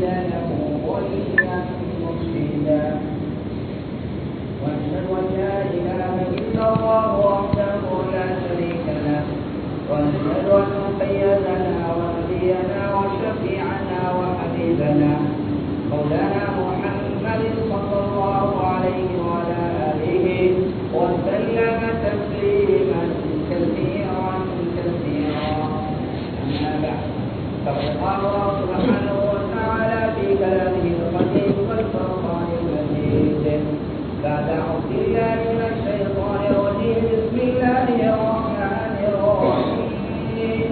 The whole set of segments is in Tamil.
له وليا مرشدا واشهد ان لا اله الا الله وحده لا شريك له ونشهد ان سيدنا ونبينا وشفيعنا وحبيبنا مولانا محمد صلى الله عليه وعلى اله وسلم تسليما كثيرا كثيرا اما بعد فقد قال الله سبحانه وتعالى في كلامه القديم والفرقان المجيد بعد اعوذ بالله من الشيطان الرجيم بسم الله الرحمن الرحيم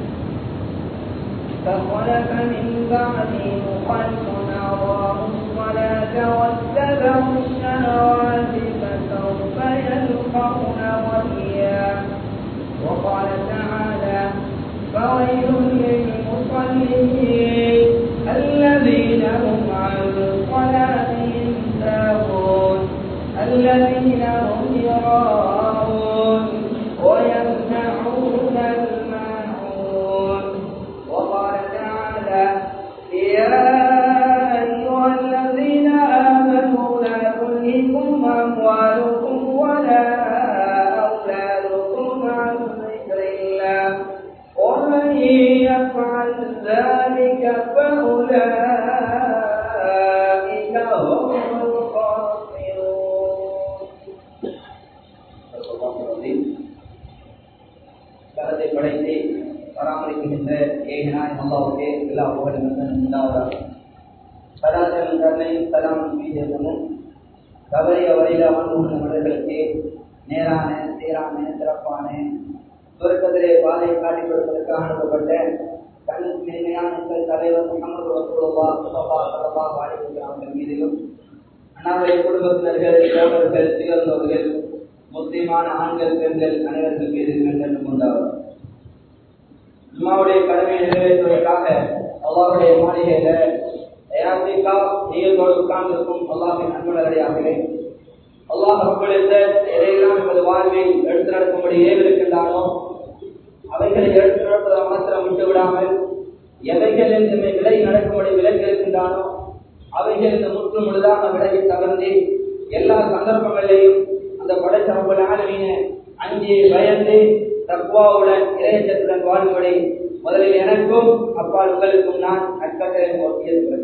فخلف من بعدهم خلف أضاعوا الصلاة واتبعوا الشهوات فسوف يلقون غيا وقال تعالى فويل للمصلين الذين هم عن صلاتهم ساهون الذين هم يراءون ويمنعون الماعون وقال تعالى يا أيها الذين آمنوا لا تلهكم أموالكم ولا أولادكم عن ذكر الله ومن يفعل ذلك فأولئك هم الخاسرون கரத்தை படைத்து பராமரிக்கின்ற ஏகனாய் அல்லாவுக்கு எல்லா புகழும் உண்டாவதாக சதாசனம் கருணையும் சலாம் மீதமும் தவறிய வரையில் அமர்ந்துள்ள மனிதர்களுக்கு நேரான சீரான சிறப்பான சுவர்க்கத்திலே பாதை காட்டிக் கொடுப்பதற்காக அனுப்பப்பட்ட கண் மேன்மையான எங்கள் தலைவர் முகமது ரசூலுல்லா சுல்லா சல்லா வாலிபுரம் மீதிலும் அண்ணாவுடைய குடும்பத்தினர்கள் தோழர்கள் திகழ்ந்தவர்கள் முஸ்லிமான ஆண்கள் பெண்கள் அனைவர்கள் மீது கண்டு கொண்டவர் ஜும்மாவுடைய கடமையை நிறைவேற்றுவதற்காக அல்லாவுடைய மாளிகையில ஏராசிகா நீயத்தோடு உட்கார்ந்திருக்கும் அல்லாஹின் அன்புடர்களே அல்லாஹ் ரப்பளித்த எதையெல்லாம் நமது வாழ்வில் எடுத்து நடக்கும்படி ஏவிருக்கின்றானோ அவைகளை எடுத்து நடப்பதை மாத்திரம் விட்டு விடாமல் எவைகள் இந்த விலை நடக்கும்படி விலகி இருக்கின்றானோ அவைகள் இந்த முற்று முழுதாக விலகி தகர்ந்து எல்லா சந்தர்ப்பங்களிலையும் அந்த படைத்தவங்கள் ஆளுமீன அஞ்சு பயந்து தக்குவாவுடன் இளையச்சத்துடன் வாழும்படி முதலில் எனக்கும் அப்பால் உங்களுக்கும் நான் அக்கட்டளை ஒட்டியிருக்கிறது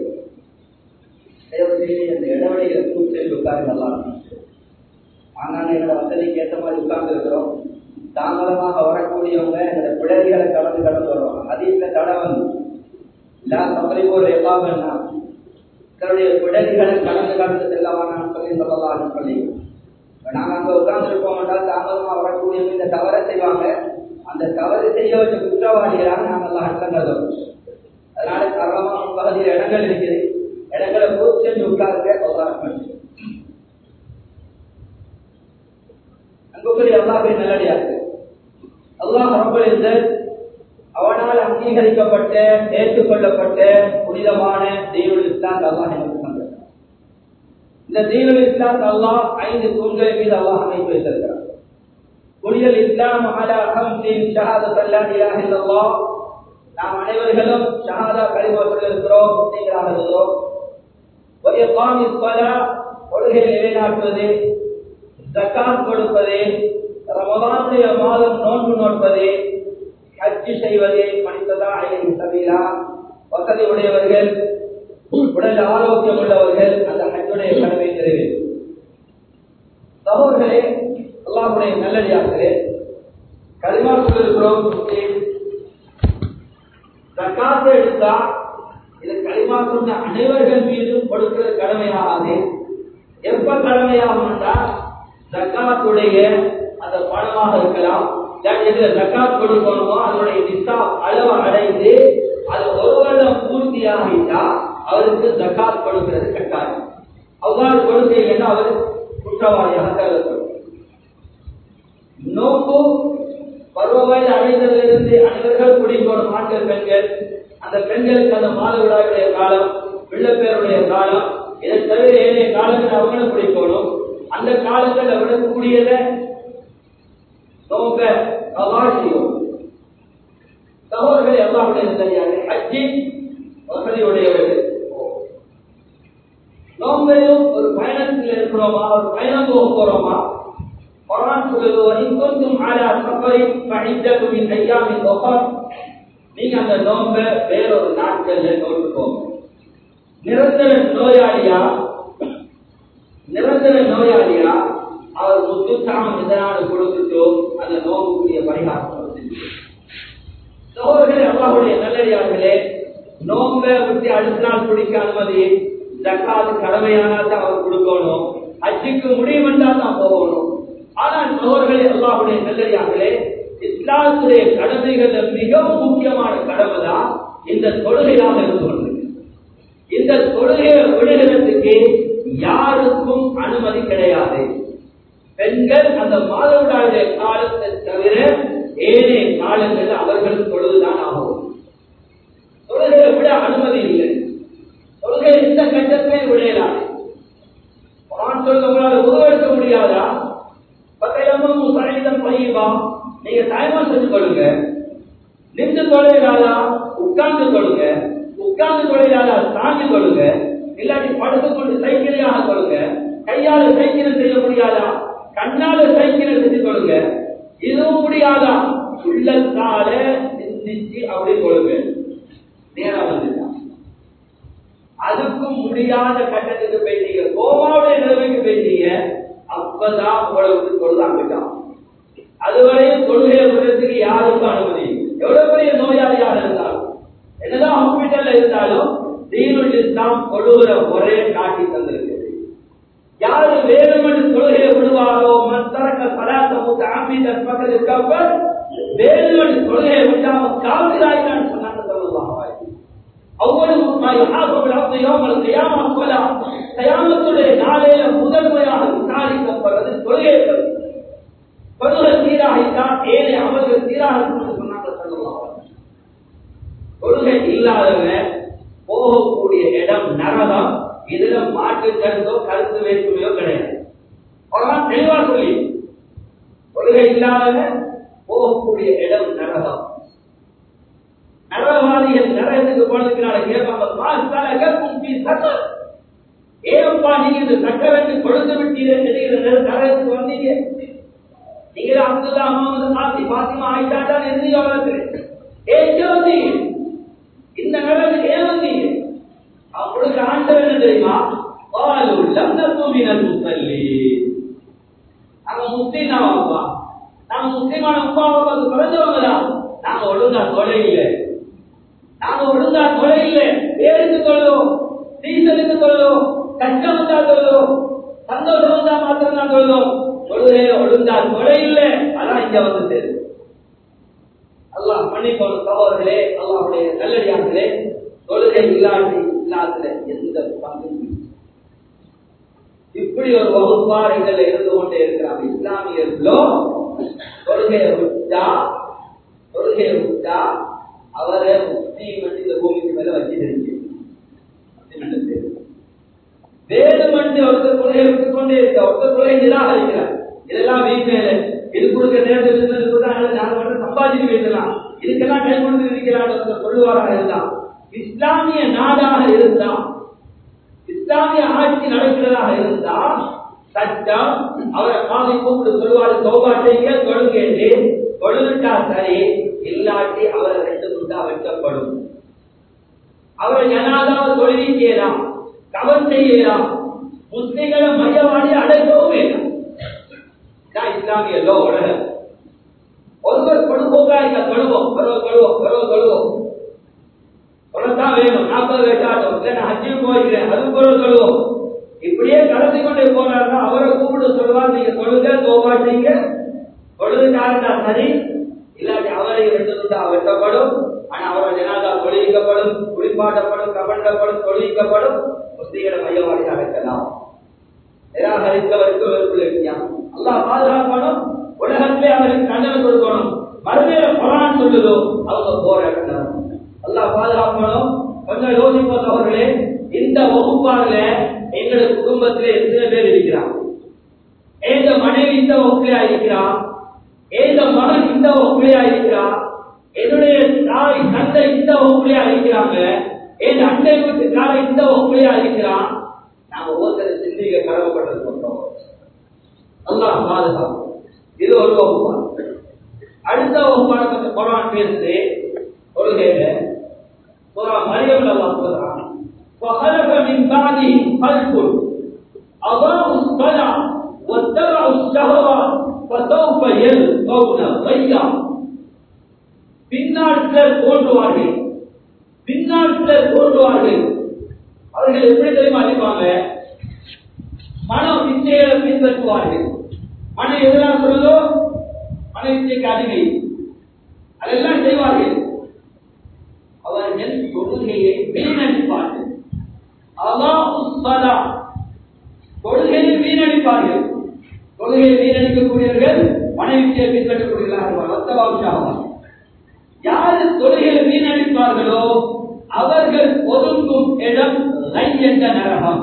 அந்த இடைவெளிகளை கூச்சல் உட்கார்ந்து நல்லா ஆனால் எங்களோட வசதிக்கு ஏற்ற மாதிரி உட்கார்ந்து இருக்கிறோம் தாமதமாக வரக்கூடியவங்க இந்த பிடரிகளை கடந்து கடந்து வருவாங்க அதிக தடவன் இல்லா தவறிபோர் எவ்வாறுன்னா தன்னுடைய பிடரிகளை கடந்து கடந்து செல்லவானான்னு சொல்லி சொல்லலாம் சொல்லி நாங்க அங்க உட்கார்ந்து இருப்போம் என்றால் தாமதமா வரக்கூடியவங்க இந்த தவறை செய்வாங்க அந்த தவறு செய்ய வச்ச குற்றவாளிகளாக நாங்கள் எல்லாம் அர்த்தங்கள் அதனால காரணமா பகுதியில் இடங்கள் இருக்குது இடங்களை பூர்த்தி செஞ்சு உட்கார்ந்து சொல்றாங்க அங்குக்குரிய அல்லாஹை நல்லடியாக அல்லாஹ் ரப்பல் அவனால் அங்கீகரிக்கப்பட்ட ஏற்றுக்கொள்ளப்பட்ட புனிதமான தெய்வல் இஸ்லாம் அல்லாஹ் எனக்கு தந்தார் இந்த தீனுல் இஸ்லாம் அல்லாஹ் ஐந்து தூண்கள் மீது அல்லாஹ் அமைத்து வைத்திருக்கிறார் புனிதல் இஸ்லாம் அலா ஹம்சின் ஷஹாதத் அல்லா இலாஹ இல்லல்லாஹ் நாம் அனைவர்களும் ஷஹாதா கலிமா சொல்லிருக்கிறோம் முஸ்லிம்களாக இருக்கிறோம் ஒரு காமி பலா கொள்கையை நிலைநாட்டுவது ஜக்காத் கொடுப்பது ரமதானுடைய மாதம் நோன்பு நோட்பது ஹஜ்ஜு செய்வது மனிததா அலைஹி சபீலா வசதி உடையவர்கள் உடல் ஆரோக்கியம் உள்ளவர்கள் அந்த ஹஜ்ஜுடைய கடமை நிறைவேற்றும் சகோதரர்களே அல்லாஹுடைய நல்லடியார்களே கலிமா சொல்லிருக்கிறோம் ஜக்காத்தை எடுத்தா இது களிமா சொன்ன அனைவர்கள் மீதும் கொடுக்கிற கடமையாகாது எப்ப கடமையாகும் என்றால் ஜக்காத்துடைய அந்த பணமாக இருக்கலாம் எதுல ஜக்காத் கொடுக்கணுமோ அதனுடைய நிசா அளவு அடைந்து அது ஒரு வருடம் பூர்த்தியாகிட்டா அவருக்கு ஜக்காத் கொடுக்கிறது கட்டாயம் அவ்வாறு கொடுக்கலைன்னா அவர் குற்றவாளியாக கருதப்படும் நோக்கு பருவ வயது அடைந்ததிலிருந்து அனைவர்கள் குடிப்போம் ஆண்கள் பெண்கள் அந்த பெண்களுக்கு அந்த மாதவிடாயுடைய காலம் பிள்ளைப்பேருடைய காலம் இதை தவிர ஏனைய காலங்கள் அவங்களும் குடிக்கணும் அந்த காலத்தில் விடக்கூடியத நோக்க அவாசியம் சகோதரர்கள் எல்லாருடைய சரியாக அஜி வசதியுடையவர்கள் இருக்கிறோமா ஒரு பயணம் போக போறோமா குரான் சொல்லுது "வஇன் குன்தும் அலா சஃபரின் ஃபஇத்தத்து மின் அய்யாமின் உഖர்." நீங்க அந்த நோன்பை வேறொரு நாட்கள்ல நோட்டுக்கோங்க நிரந்தர நோயாளியா நிரந்தர நோயாளியா அவர் முத்துக்காம இதனால கொடுத்துட்டோ அந்த நோவுக்குரிய பரிகாரம் சோழர்களே அல்லாஹுடைய நல்லடியார்களே நோம்பை விட்டு அடுத்த நாள் குடிக்க அனுமதி ஜக்காது கடமையானால் தான் அவர் கொடுக்கணும் அஜிக்கு முடியுமென்றா தான் போகணும் ஆனால் சோழர்களே அல்லாஹுடைய நல்லடியார்களே இஸ்லாத்துடைய கடமைகள்ல மிகவும் முக்கியமான கடமை தான் இந்த தொழுகையாக இருந்து கொண்டிருக்கு இந்த தொழுகையை விடுகிறதுக்கு யாருக்கும் அனுமதி கிடையாது பெண்கள் அந்த மாதவிடாய காலத்தை தவிர ஏனைய காலங்களில் அவர்கள் தொழுதுதான் ஆகும் தொழுகையை விட அனுமதி இல்லை தொழுகை எந்த கட்டத்தையும் விடையலாம் குரான் சொல்றவங்களால உருவெடுக்க முடியாதா பத்தையமும் சரைதம் பையவா நீங்க தாய்மா செஞ்சு கொள்ளுங்க நின்று தொலைகிறாரா உட்கார்ந்து கொள்ளுங்க உட்கார்ந்து தொலைகிறாரா சாஞ்சு கொள்ளுங்க இல்லாட்டி படுத்துக் கொண்டு சைக்கிளையாக கொள்ளுங்க கையால சைக்கிள் செய்ய முடியாதா கண்ணால சைக்கிள் செஞ்சு கொள்ளுங்க இதுவும் முடியாதா உள்ளத்தால சிந்திச்சு அப்படி கொள்ளுங்க நேரா வந்துட்டான் அதுக்கும் முடியாத கட்டத்துக்கு போயிட்டீங்க கோமாவுடைய நிலைமைக்கு போயிட்டீங்க அப்பதான் உங்களை விட்டு தொழுதாங்கிட்டான் அதுவரையும் தொழுகையை விடுறதுக்கு யாருக்கும் அனுமதி எவ்வளவு பெரிய நோயாளியாக இருந்தாலும் என்னதான் ஹாஸ்பிட்டல்ல இருந்தாலும் தீனுல் இஸ்லாம் தொழுகிற முறையை காட்டி தந்திருக்கிறது யாரு வேணுமென்று தொழுகையை விடுவாரோ மத்தரக்க சலாத்த முத்த ஆமீதன் பக்கத்தில் கப்பல் வேணுமென்று தொழுகையை விட்டாம காவிராயினான்னு சொன்னாங்க சொல்லுவாங்க அவ்வளவு கயாமத்துடைய நாளையில முதன்மையாக விசாரிக்கப்படுறது தொழுகை தொழுகை சீராகித்தான் ஏழை அமல்கள் சீராக இருக்கும்னு சொன்னாங்க சொல்லுவாங்க தொழுகை இல்லாதவன் போகக்கூடிய இடம் நரகம் இதுல மாற்று கருத்தோ கருத்து வேற்றுமையோ கிடையாது அவ்வளவுதான் தெளிவா சொல்லி தொழுகை இல்லாதவன் போகக்கூடிய இடம் நரகம் நரகவாதிகள் நரகத்துக்கு போனதுக்குனால கேட்பாங்க மாஸ்தால கற்கும் பி சக்கர் ஏப்பா நீங்க இந்த சக்கரத்தை கொடுத்து விட்டீர்கள் நரகத்துக்கு வந்தீங்க நீங்க அப்துல்லா முகமது மாசி பாத்திமா ஆயிட்டாட்டா இருந்தீங்க அவளுக்கு ஏன் வந்தீங்க இந்த நரகத்துக்கு ஏன் வந்தீங்க அவங்களுக்கு ஆண்டவர் என்ன தெரியுமா பாலு லம்னத்துமினல் முசல்லி நாங்க முஸ்லீம் தான் அப்பா நாங்க முஸ்லீமான உப்பா பார்த்து பிறந்தவங்க தான் நாங்க ஒழுங்கா தொலை இல்லை நாங்க ஒழுங்கா தொலை இல்லை பேருக்கு தொழுவோம் சீசனுக்கு தொழுவோம் கஷ்டம் வந்தா தொழுவோம் சந்தோஷம் வந்தா மாத்திரம் தான் தொழுவோம் தொழுகைய ஒழுங்கா தொலை இல்லை அதான் இங்க வந்து சேரு அல்லாஹ் மன்னிப்போம் சகோதரர்களே அல்லாஹுடைய நல்லடியார்களே தொழுகை இல்லாட்டி இல்லாத எந்த பங்கும் இல்லை. இப்படி ஒரு வகுப்பாடுகள் இருந்து கொண்டே இருக்கிறாங்க இஸ்லாமியர்களோ தொழுகையை விட்டா தொழுகையை விட்டா அவரை முஸ்லீம் வந்து இந்த பூமிக்கு மேல வச்சிருக்கு வேணுமென்று ஒருத்தர் தொழுகை விட்டுக் கொண்டே இருக்க ஒருத்தர் தொழுகை நிராகரிக்கிறார் இதெல்லாம் வீட்டில இது கொடுக்க நேரத்தில் இருந்தது கூட நாங்கள் மட்டும் சம்பாதிக்க வைக்கலாம் இதுக்கெல்லாம் கை கொண்டு இருக்கிறார் சொல்லுவாராக இருந்தால் இஸ்லாமிய நாடாக இருந்தா இஸ்லாமிய ஆட்சி நடக்கிறதாக இருந்தா சட்டம் அவரை காலை கூப்பிட்டு சொல்லுவாரு தோபா செய்ய தொழுங்கேட்டு தொழுவிட்டா சரி இல்லாட்டி அவரை ரெண்டு துண்டா வெட்டப்படும் அவரை ஜனாதாவை தொழுவிக்கலாம் கவன் செய்யலாம் முஸ்லிம்களை மையவாடி அடைக்கவும் வேண்டாம் இதான் இஸ்லாமிய லோ உலகம் ஒருவர் கொடுப்போக்கா இருக்க தொழுவோம் தொழுவோம் தொழுவோம் தொழுவோம் தொழுவோம் சொல்லத்தான் வேணும் நாற்பது வயசாட்டும் இல்லை நான் ஹஜ்ஜியும் போயிருக்கேன் அது போல சொல்லுவோம் இப்படியே கடத்தி கொண்டே போனாருன்னா அவரை கூப்பிட்டு சொல்லுவார் நீங்க தொழுக தோபா செய்யுங்க தொழுதுக்காரண்டா சரி இல்லாட்டி அவரை ரெண்டு துண்டா வெட்டப்படும் ஆனா அவரோட ஜனாதா தொழிலிக்கப்படும் குளிப்பாட்டப்படும் கபண்டப்படும் தொழிலிக்கப்படும் முஸ்லீம்களை மையவாடியாக இருக்கலாம் நிராகரித்தவருக்கு வெறுப்புள்ள வித்தியாசம் அல்லாஹ் பாதுகாக்கணும் உலகத்திலே அவருக்கு தண்டனை கொடுக்கணும் மறுமையில குரான் சொல்லுதோ அவங்க போற இடம் அல்லாஹ் பாதுகாக்கணும் கொஞ்சம் யோசிப்போம் அவர்களே இந்த வகுப்பாடுல எங்களுடைய குடும்பத்திலே எத்தனை பேர் இருக்கிறார் எந்த மனைவி இந்த வகுப்பிலையா இருக்கிறார் எந்த மகன் இந்த வகுப்பிலையா இருக்கிறார் என்னுடைய தாய் தந்தை இந்த வகுப்பிலையா இருக்கிறாங்க என் அண்டை வீட்டுக்கார இந்த வகுப்பிலையா இருக்கிறான் நாம ஒவ்வொருத்தரை சிந்திக்க கடமைப்பட்டிருக்கின்றோம் அல்லாஹ் பாதுகாப்பு இது ஒரு வகுப்பான் அடுத்த வகுப்பான பற்றி குரான் பேசுது கொள்கையில குரான் மரியம் அல்லாஹ் சொல்றான் فخلف من بعدهم خلف أضاعوا الصلاة واتبعوا الشهوات فسوف يلقون غيا பின்னால் சிலர் தோன்றுவார்கள் பின்னால் சிலர் தோன்றுவார்கள் அவர்கள் எப்படி தெரியுமா அளிப்பாங்க மன விச்சைகளை பின்பற்றுவார்கள் மன எதிராக சொல்லுதோ மன விச்சைக்கு அடிமை அதெல்லாம் செய்வார்கள் அவர்கள் கொள்கையை வீணடிப்பார்கள் அல்லாஹ் கொள்கையை வீணடிப்பார்கள் கொள்கையை வீணடிக்கக்கூடியவர்கள் மனைவியை பின்பற்றக்கூடியவர்களாக யாரு தொழுகையை வீணடிப்பார்களோ அவர்கள் ஒதுங்கும் இடம் ரை என்ற நரகம்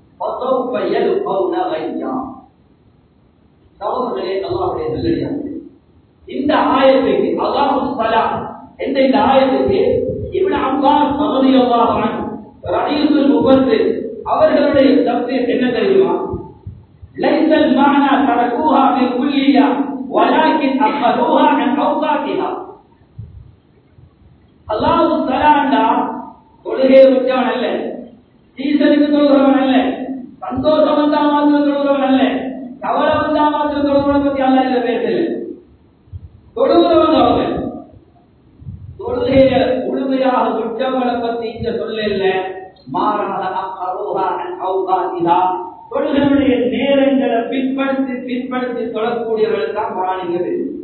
சகோதரர்களே அல்லாவுடைய நல்லடியார்கள் இந்த ஆயத்துக்கு அல்லாஹு சலா என்ற இந்த ஆயத்துக்கு இவன் அப்பாஸ் பகுதியமாக ரஹீசுல் முபத்து அவர்களுடைய தப்தீர் என்ன தெரியுமா ليس المعنى تركوها بالكلية ولكن أخذوها من أوقاتها அல்லாஹு தலாண்டா தொழுகையை விட்டவன் அல்ல சீசனுக்கு தொழுகிறவன் அல்ல சந்தோஷம் வந்தா மாத்திரம் தொழுகிறவன் அல்ல கவலை வந்தா மாத்திரம் தொழுகிறவன் பத்தி அல்ல இல்ல பேசல தொழுகிறவன் அவன் தொழுகைய முழுமையாக விட்டவங்களை பத்தி இங்க சொல்ல இல்ல மாறாக அரோஹா அவுகாதிகா தொழுகையுடைய நேரங்களை பிற்படுத்தி பிற்படுத்தி தொழக்கூடியவர்கள் தான் குரானிங்க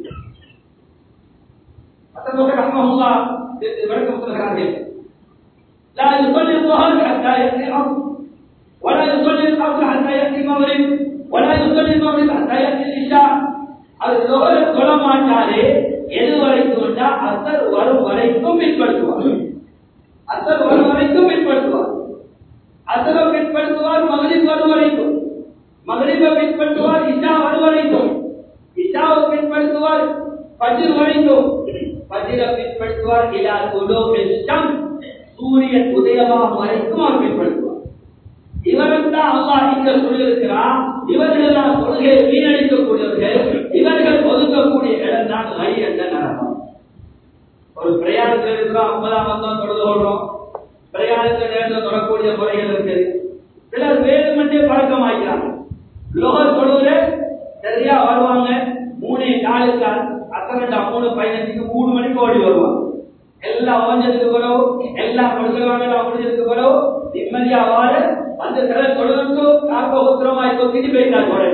விளக்கம் சொல்கிறார்கள் لا يصلي الظهر حتى يأتي الأرض ولا يصلي الأرض حتى يأتي المغرب ولا يصلي المغرب حتى يأتي العشاء அது லோகர தொழ மாட்டாரே எது வரைக்கும் அசர் வரும் வரைக்கும் பின்பற்றுவார் அசர் வரும் வரைக்கும் பின்பற்றுவார் அசரை பின்பற்றுவார் மகளிர் வரும் வரைக்கும் மகளிரை பின்பற்றுவார் இஷா வரும் வரைக்கும் இஷாவை பின்பற்றுவார் பஜிர் வரைக்கும் பஜிர பின்பற்றுவார் இலா குலோ வெஷ்டம் சூரியன் உதயமாகும் வரைக்கும் அவர் பின்பற்றுவார் இவர்கள் தான் அல்லாஹ் இங்க சொல்லியிருக்கிறார் இவர்கள் தான் கொள்கையை வீணடிக்கக்கூடியவர்கள் இவர்கள் ஒதுக்கக்கூடிய இடம் தான் லை என்ற நரகம் ஒரு பிரயாணத்தில் இருக்கிறோம் ஐம்பதாம் வந்தோம் தொழுது கொள்றோம் பிரயாணத்தில் நேரத்தில் தொடரக்கூடிய முறைகள் இருக்குது சிலர் வேணுமென்றே பழக்கமாக்கிறாங்க லோகர் தொழுவுல சரியா வருவாங்க மூணே நாளுக்கு அத்தனை மூணு பதினஞ்சுக்கு மூணு மணிக்கு ஓடி வருவாங்க எல்லாம் ஓஞ்சதுக்கு பிறகு எல்லாம் கொடுத்துருவாங்க எல்லாம் முடிஞ்சதுக்கு பிறகு நிம்மதியா வாழ அந்த சிலர் தொழுதுக்கு காப்போத்திரமாய் கொத்திட்டு போயிட்டார் போல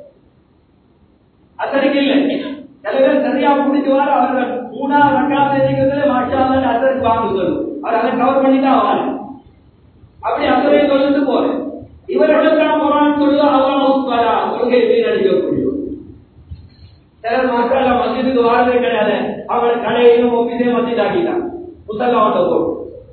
அத்தனைக்கு இல்லை சில பேர் சரியா முடிஞ்சு வர அவர்கள் மூணாவது ரெண்டாவது எண்ணிக்கிறதுல மாஷா அத்தனைக்கு வாங்க சொல்லும் அவர் அதை கவர் பண்ணி தான் வாங்க அப்படி அத்தனை சொல்லிட்டு போறேன் இவர்களுக்கான குரான் சொல்லுதோ அல்லாஹ் கொள்கை வீணடிக்கக்கூடிய சிலர் மக்கள் மஸ்ஜிதுக்கு வாழவே கிடையாது அவங்களை கடையிலும் ஒப்பிதே மஸ்ஜித் ஆக்கிட்டான் புத்தகம் போட்டு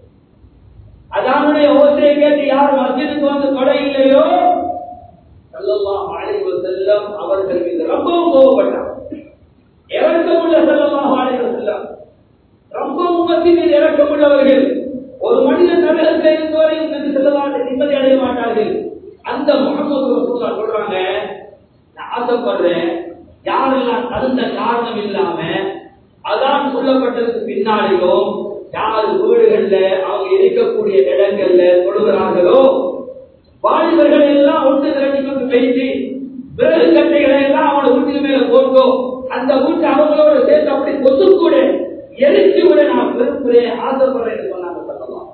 அதானுடைய ஓசையை கேட்டு யார் மஸ்ஜிதுக்கு வந்து கொடை இல்லையோ சல்லல்லாஹு அலைஹி வஸல்லம் அவர்கள் மீது ரொம்பவும் கோபப்பட்டார் இறக்கமுள்ள சல்லல்லாஹு அலைஹி வஸல்லம் ரொம்ப உம்மத்தின் மீது இறக்கமுள்ளவர்கள் ஒரு மனிதன் நரகத்தில் இருந்தவரையும் என்று செல்லவாட்டு நிம்மதி அடைய மாட்டார்கள் அந்த முகமது ரசூலுல்லாஹ் சொல்றாங்க நான் ஆசைப்படுறேன் யாரெல்லாம் தகுந்த காரணம் இல்லாம அதான் சொல்லப்பட்டதுக்கு பின்னாலேயும் யார் வீடுகள்ல அவங்க இருக்கக்கூடிய இடங்கள்ல தொழுகிறார்களோ வாலிபர்கள் எல்லாம் ஒன்று திரட்டி கொண்டு பேசி விறகு கட்டைகளை எல்லாம் அவனோட வீட்டுக்கு மேல போட்டோ அந்த வீட்டு அவங்களோட சேர்த்து அப்படி கொத்து கூட எரிச்சு விட நான் விரும்புகிறேன் ஆசைப்படுறேன் சொன்னாங்க சொல்லலாம்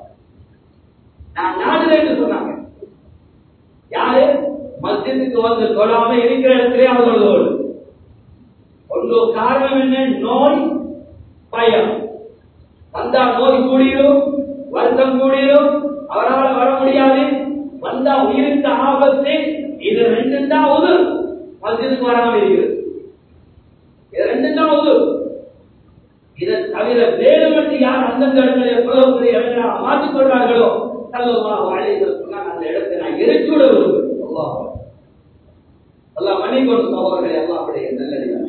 நான் நாடுறேன்னு சொன்னாங்க யாரு மஸ்ஜிதுக்கு வந்து தொழாம இருக்கிற இடத்திலே அவர்களோடு ஒன்று காரணம் என்ன நோய் பயம் வந்தா நோய் கூடியும் வருத்தம் கூடியும் அவரால் வர முடியாது வந்தா உயிருக்கு ஆபத்து இது ரெண்டு தான் உது மஸ்ஜிதுக்கு வராம இருக்கிறது இது ரெண்டு தான் உது இதை தவிர வேறுபட்டு யார் அந்தந்த இடங்களை புலவக்கூடிய இடங்களை மாற்றிக் கொள்வார்களோ சல்லமா வாழைகள் சொன்னால் அந்த இடத்தை நான் எரிச்சுவிட விரும்புகிறேன் அல்லாஹ் அல்லாஹ் மன்னிக்கொண்டு சகோதரர்களை அல்லாஹ் அப்படியே நல்லடியார்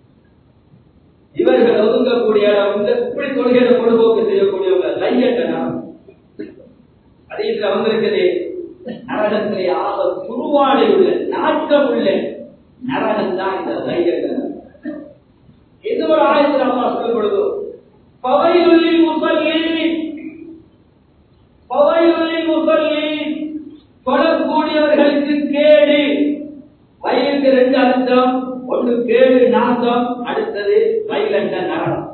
இவர்கள் ஒதுங்கக்கூடிய இடம் இந்த இப்படி கொள்கையில பொழுதுபோக்கு செய்யக்கூடியவங்க லையட்டனா அதீஸ்ல வந்திருக்குது நரகத்திலே ஆக துருவாடை உள்ள நாட்டம் உள்ள நரகம் தான் இந்த தைரியங்கள் இது ஒரு ஆயத்தில் அம்மா சொல்லும் பொழுது பவையுள்ளி முசல்லி பவையுள்ளி முசல்லி தொழக்கூடியவர்களுக்கு கேடு வயிறுக்கு ரெண்டு அர்த்தம் ஒன்று கேடு நாசம் அடுத்தது வயலண்ட நரகம்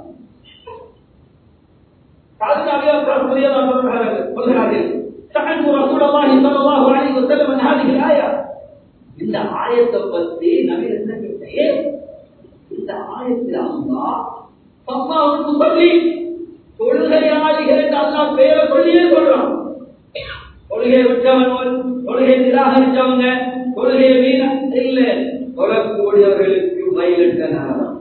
இந்த ஆயத்தை பத்தி நவீன என்ன கேட்டேன் இந்த ஆயத்தில் அம்மா அம்மாவுக்கு சொல்லி தொழுகையாளிகள் என்று அல்லா பேரை சொல்லியே சொல்றான் கொள்கையை விட்டவன் கொள்கையை நிராகரிச்சவங்க கொள்கையை மீன இல்ல தொழக்கூடியவர்களுக்கு வயலண்ட நரகம்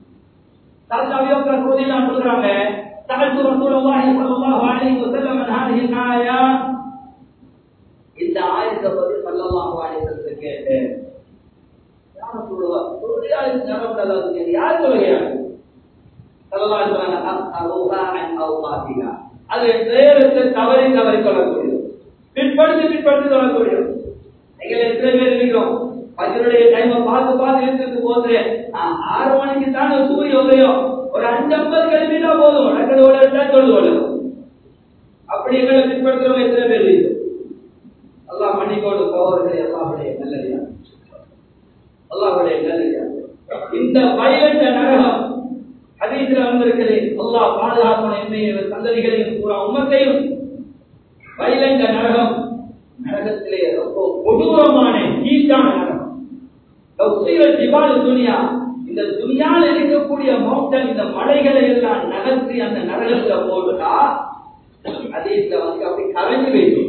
நான் சொல்றாங்க سألت رسول الله صلى الله عليه وسلم عن هذه الآية இந்த ஆயத்தை பத்தி சல்லல்லாஹு அலைஹி வஸல்லம் கேட்டேன் யார் சொல்லுவா தொழுகையாளின் நரகம் அதாவது யார் தொழுகையாளி சல்லல்லாஹு அலைஹி வஸல்லம் அஸ்அலுஹா அன் அவ்வாஹிஹா அது நேரத்தை தவறி தவறி சொல்லக்கூடியது பிற்படுத்தி பிற்படுத்தி சொல்லக்கூடியது எங்களை எத்தனை பேர் இருக்கிறோம் பஜருடைய டைமை பார்த்து பார்த்து எடுத்துட்டு போகிறேன் ஆறு மணிக்கு தான் சூரிய உதயம் ஒரு அஞ்சு ஐம்பது கிளம்பிட்டா போதும் நடக்கிறதோட இருந்தா சொல்லுவோம் அப்படி எங்களை பின்பற்றுறவங்க எத்தனை பேர் இருக்கு அல்லாஹ் மன்னிக்கோடு போவர்களே அல்லாஹுடைய நல்லடியா அல்லாஹுடைய நல்லடியா இந்த வயலண்ட நரகம் ஹதீஸ்ல வந்திருக்கிறது அல்லாஹ் பாதுகாப்பான என்னைய சந்ததிகளையும் பூரா உமத்தையும் வயலண்ட நரகம் நரகத்திலே ரொம்ப கொடூரமான கீழ்த்தான நரகம் ஜிபால் துனியா இந்த துணியால் இருக்கக்கூடிய மௌட்டன் இந்த மலைகளை எல்லாம் நகர்த்தி அந்த நரகத்துல போட்டுட்டா அதே வந்து அப்படி கரைஞ்சு வைக்கும்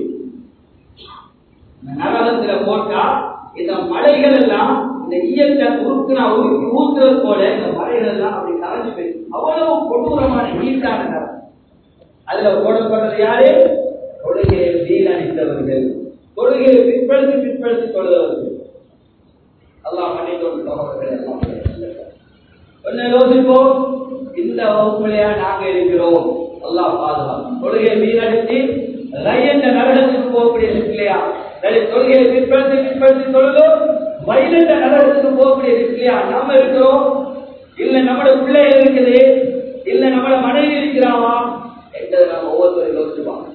நரகத்துல போட்டா இந்த மலைகள் எல்லாம் இந்த ஈயத்தை உருக்குனா உருக்கி ஊத்துறது போல இந்த மலைகள் எல்லாம் அப்படி கரைஞ்சு வைக்கும் அவ்வளவு கொடூரமான நீட்டான நரகம் அதுல போடப்பட்டது யாரு தொழுகையை வீணடித்தவர்கள் தொழுகையை பிற்படுத்தி பிற்படுத்தி தொழுதவர்கள் அல்லாஹ் மன்னிக்கொண்டு கொஞ்சம் யோசிப்போம் இந்த வகுப்புலையா நாங்க இருக்கிறோம் அல்லாஹ் பாதுகாப்பு தொழுகையை வீணடித்து என்ற நரகத்துக்கு போகக்கூடிய இல்லையா தொழுகையை பிற்படுத்தி பிற்படுத்தி தொழுதோம் வயலண்ட நரகத்துக்கு போகக்கூடிய இல்லையா நாம இருக்கிறோம் இல்ல நம்மளோட பிள்ளைகள் இருக்குது இல்ல நம்மளோட மனைவி இருக்கிறாவா என்றதை நம்ம ஒவ்வொருத்தரும் யோசிச்சு பார்க்கணும்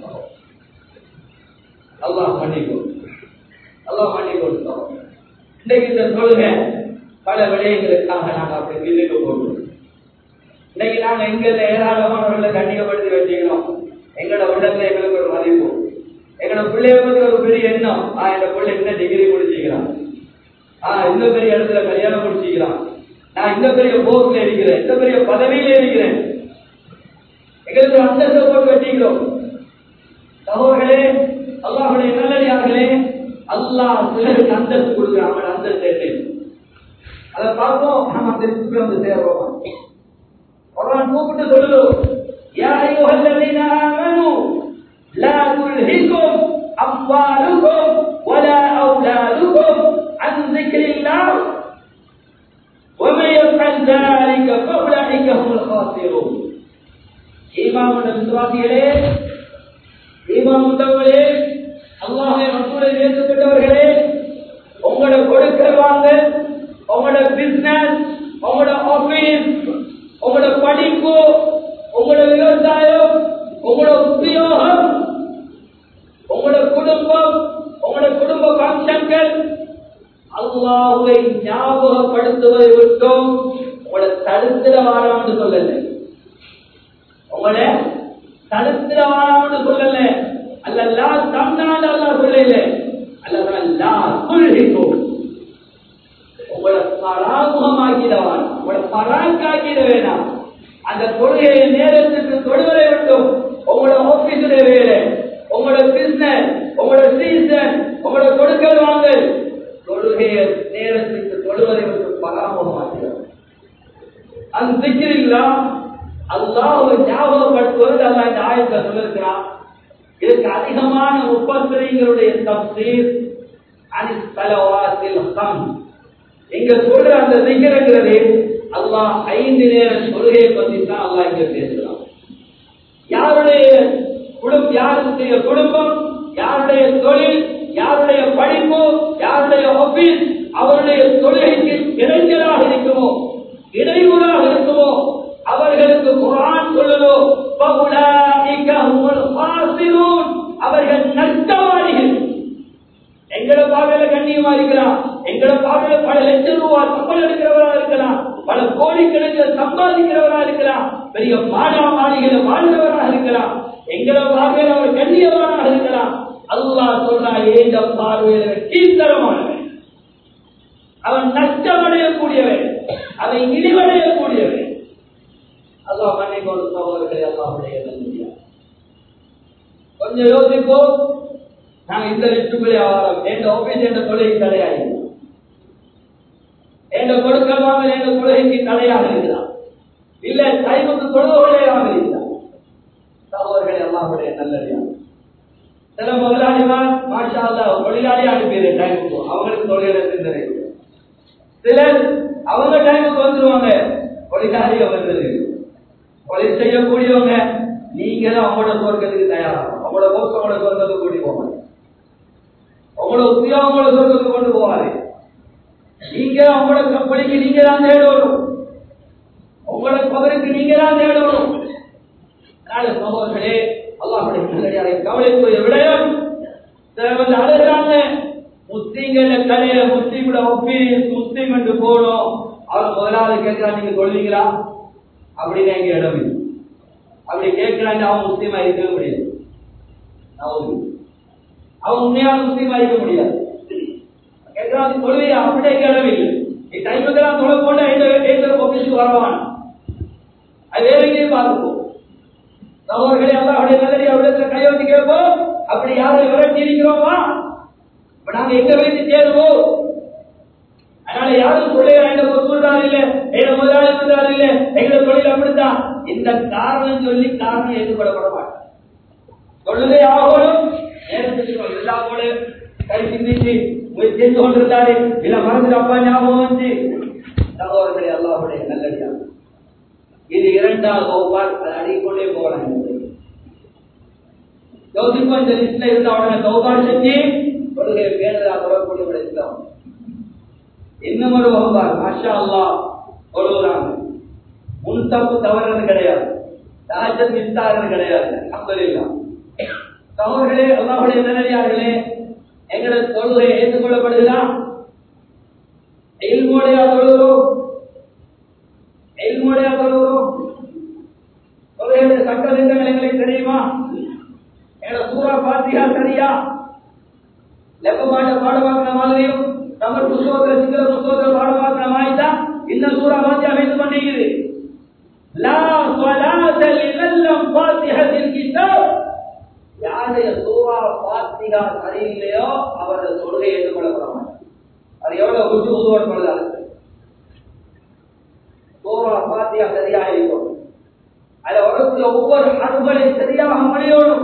அல்லாஹ் மன்னிக்கும் அல்லாஹ் மன்னிக்கும் இன்றைக்கு இந்த தொழுகை பல விடயங்களுக்காக நாங்க அப்படி வில்லுக்கு போடுறோம் இன்னைக்கு நாங்க எங்க ஏராளமானவர்களை கண்ணியப்படுத்தி வச்சுக்கிறோம் எங்களோட உள்ளத்துல எங்களுக்கு ஒரு மதிப்பு எங்களோட பிள்ளைய பத்தி ஒரு பெரிய எண்ணம் ஆஹ் இந்த பிள்ளை என்ன டிகிரி முடிச்சுக்கிறான் ஆஹ் இந்த பெரிய இடத்துல கல்யாணம் முடிச்சுக்கிறான் நான் இந்த பெரிய போஸ்ட்ல இருக்கிறேன் இந்த பெரிய பதவியில இருக்கிறேன் எங்களுக்கு அந்தஸ்தை போட்டு வச்சுக்கிறோம் சகோதரர்களே அல்லாஹுடைய நல்லடியார்களே அல்லாஹ் சிலருக்கு அந்தஸ்து கொடுக்குறான் அவன் அந்தஸ்து அதை பார்ப்போம் நம்ம திருப்பி வந்து சேர்றோம் குரான் கூப்பிட்டு சொல்லுதோம் யா அய்யுஹல்லதீன ஆமனு லா துல்ஹிக்கும் அம்வாலுக்கும் வலா அவுலாதுக்கும் அன் ذிக்ரில்லாஹ் ومن يفعل ذلك فاولئك هم الخاسرون ஈமான் விசுவாசிகளே ஈமான் உள்ளவர்களே அல்லாஹை ரசூலை நேசிக்கப்பட்டவர்களே உங்களோட கொடுக்கல் வாங்க உங்களோட பிசினஸ் உங்களோட ஆபீஸ் உங்களோட படிப்பு உங்களோட விவசாயம் உங்களோட உத்தியோகம் உங்களோட குடும்பம் உங்களோட குடும்ப ஃபங்க்ஷன்கள் அல்லாஹுவை ஞாபகப்படுத்துவதை விட்டும் உங்களை தடுத்திட வாராம்னு சொல்லல உங்களை தடுத்திட வாராம்னு சொல்லல அல்லல்லா தம்னால அல்லா சொல்லல அல்லல்லா குல்ஹிக்கும் உங்களை பராமுகமாக்கிடவான் உங்களை பராக்காக்கிட வேணாம் அந்த கொள்கையை நேரத்துக்கு தொடுவதை விட்டும் உங்களோட ஆபீஸ்ல வேலை உங்களோட பிசினஸ் உங்களோட சீசன் உங்களோட கொடுக்கல் வாங்கல் தொழுகையை நேரத்துக்கு தொழுவதை விட்டு பராமுகமாக்கிறார் அந்த திக்கிரில்லா அல்லாஹ் ஞாபகப்படுத்துவது அல்ல இந்த ஆயத்தை சொல்லிருக்கிறான் இதுக்கு அதிகமான முப்பத்திரிகளுடைய தப்சீர் அனிஸ்தலவாத்தில் ஹம் இங்க சொல்ற அந்த திக்கிறங்கிறது அல்லாஹ் ஐந்து நேர தொழுகையை பத்தி தான் அல்லாஹ் இங்க பேசுறான் யாருடைய குடும்பம் யாருடைய குடும்பம் யாருடைய தொழில் யாருடைய படிப்பு யாருடைய ஆபீஸ் அவருடைய தொழுகைக்கு இடைஞ்சலாக இருக்குமோ இடையூறாக இருக்குமோ அவர்களுக்கு குரான் சொல்லுதோ "ஃபஉலாஇக ஹுமுல் ஃபாசிலூன்." அவர்கள் நஷ்டவாதிகள் எங்களை பார்வையில கண்ணியமா இருக்கலாம் எங்களை பார்வையில பல லட்சம் ரூபாய் சம்பளம் எடுக்கிறவரா இருக்கலாம் பல கோடிக்கணக்கில் சம்பாதிக்கிறவரா இருக்கலாம் பெரிய மாடா மாளிகளை வாழ்ந்தவராக இருக்கலாம் எங்களை பார்வையில அவர் கண்ணியவராக இருக்கலாம் அல்லாஹ் சொல்றா ஏந்த பார்வையில கீழ்த்தரமானவன் அவன் நஷ்டமடையக்கூடியவன் அவன் இழிவடையக்கூடியவன் அல்லாஹ் மண்ணை கொண்டு சகோதரர்களை அல்லாஹுடைய நன்றியா கொஞ்சம் யோசிப்போம் நாங்க இந்த லிஸ்டுக்குள்ளே ஆகிறோம் எந்த ஆபீஸ் என்ற தொழிலை தடையாக எந்த கொடுக்கல் வாங்கல் என்ற தொழிலைக்கு தடையாக இருக்கிறான் இல்ல டைமுக்கு தொழுவர்களையாக இருக்கிறான் சகோதரர்களை அல்லாஹுடைய நல்லடியா சில முதலாளிமார் மாஷா அல்லாஹ் தொழிலாளி அனுப்பிடு டைமுக்கு அவங்களுக்கு தொழிலை சிந்தனை இல்லை. சிலர் அவங்க டைமுக்கு வந்துருவாங்க தொழிலாளிய வந்தது தொழில் செய்யக்கூடியவங்க நீங்க தான் அவங்களோட சொர்க்கத்துக்கு தயாராகும் அவங்களோட போக்கு அவங்களோட சொர்க்கத்துக்கு கூட்டி போவாங்க அவங்களோட உத்தியோகம் அவங்களோட சொர்க்கத்துக்கு கொண்டு போவாரு நீங்க அவங்களோட கம்பெனிக்கு நீங்க தான் தேடணும் உங்களோட பவருக்கு நீங்க தான் தேடணும் அதனால சகோதரர்களே அல்லாஹுடைய நல்லடியாரை கவலைக்குரிய விடயம் சிலர் வந்து அழுகிறாங்க முஸ்லீம்கள கடையில முஸ்லீமோட ஒப்பீனியன்ஸ் முஸ்லீம் என்று போனோம் அவர் முதலாவது கேட்கிறா நீங்க சொல்லுவீங்களா அப்படின்னு எங்க இடம் இல்லை. அப்படி கேட்கிறாங்க அவன் முஸ்லீமா இருக்கவே முடியாது அவன் அவன் உண்மையான முஸ்லீமா இருக்க முடியாது கேட்கிறான் தொழுவியா அப்படியே எங்க இடம் இல்லை நீ டைமுக்கெல்லாம் தொலை போட்டா எந்த எந்த ஆபீஸுக்கு வரவான் அது வேற எங்கேயும் பார்த்துப்போம் சகோதரர்களே அல்லாஹுடைய நல்லடி அவரிடத்துல கையொட்டி கேட்போம் அப்படி யாரை விரட்டி இருக்கிறோமா இப்ப நாங்க எங்க வைத்து தேடுவோம் அதனால யாரும் சொல்லுகிற எங்க சொல்றாரு இல்ல எங்க முதலாளி சொல்றாரு இல்ல எங்க தொழில் அப்படித்தான் இந்த காரணம் சொல்லி காரணம் ஏற்றுக்கொள்ளப்பட மாட்டார் சொல்லுதே ஆகணும் நேரத்துக்கு எல்லாம் கூட கை சிந்திச்சு முயற்சி செய்து கொண்டிருந்தாரு இல்ல மனசுல அப்பா ஞாபகம் வந்து சகோதரர்களே அல்லாஹுடைய நல்லடியா இது இரண்டாவது ஒவ்வாறு அடிக்கொண்டே போகலாம் யோசிப்போம் இந்த லிஸ்ட்ல இருந்த உடனே தௌபார் செஞ்சு கொள்கை பேரதா தொடர்புடைய விளைச்சலாம் இன்னும் ஒரு வகுப்பார் மாஷா அல்லா தொழுகிறாங்க முன் தப்பு தவறுறது கிடையாது தாஜத் மிஸ்தாகிறது கிடையாது அப்பதில்லா சகோதரர்களே அல்லாஹுடைய நல்லடியார்களே எங்களது தொழுகை ஏற்றுக்கொள்ளப்படுகிறா எல்மோடையா தொழுகிறோம் எல்மோடையா தொழுகிறோம் தொழுகையுடைய சட்ட திட்டங்கள் எங்களுக்கு தெரியுமா எங்களோட சூறா பாத்தியா சரியா லெப்பமாட்ட பாடமாக்கின மாதிரியும் தமிழ் புஸ்தகத்துல சிங்கள புஸ்தகத்துல பாடமாக்கின மாதிரி தான் இந்த சூறா பாத்தியா அமைத்து கொண்டிருக்குது லா ஸலாத லிமன் லம் ஃபாத்திஹத்தில் கிதாப் யாருடைய சூறா பாத்திகா சரியில்லையோ அவரது தொழுகை ஏற்றுக்கொள்ளப்பட மாட்டார் அது எவ்வளவு உச்சு உதுவோடு கொள்ளலாம் சூறா பாத்தியா சரியா இருக்கும் அதுல வரக்கூடிய ஒவ்வொரு அணுகளையும் சரியாக மொழியோடும்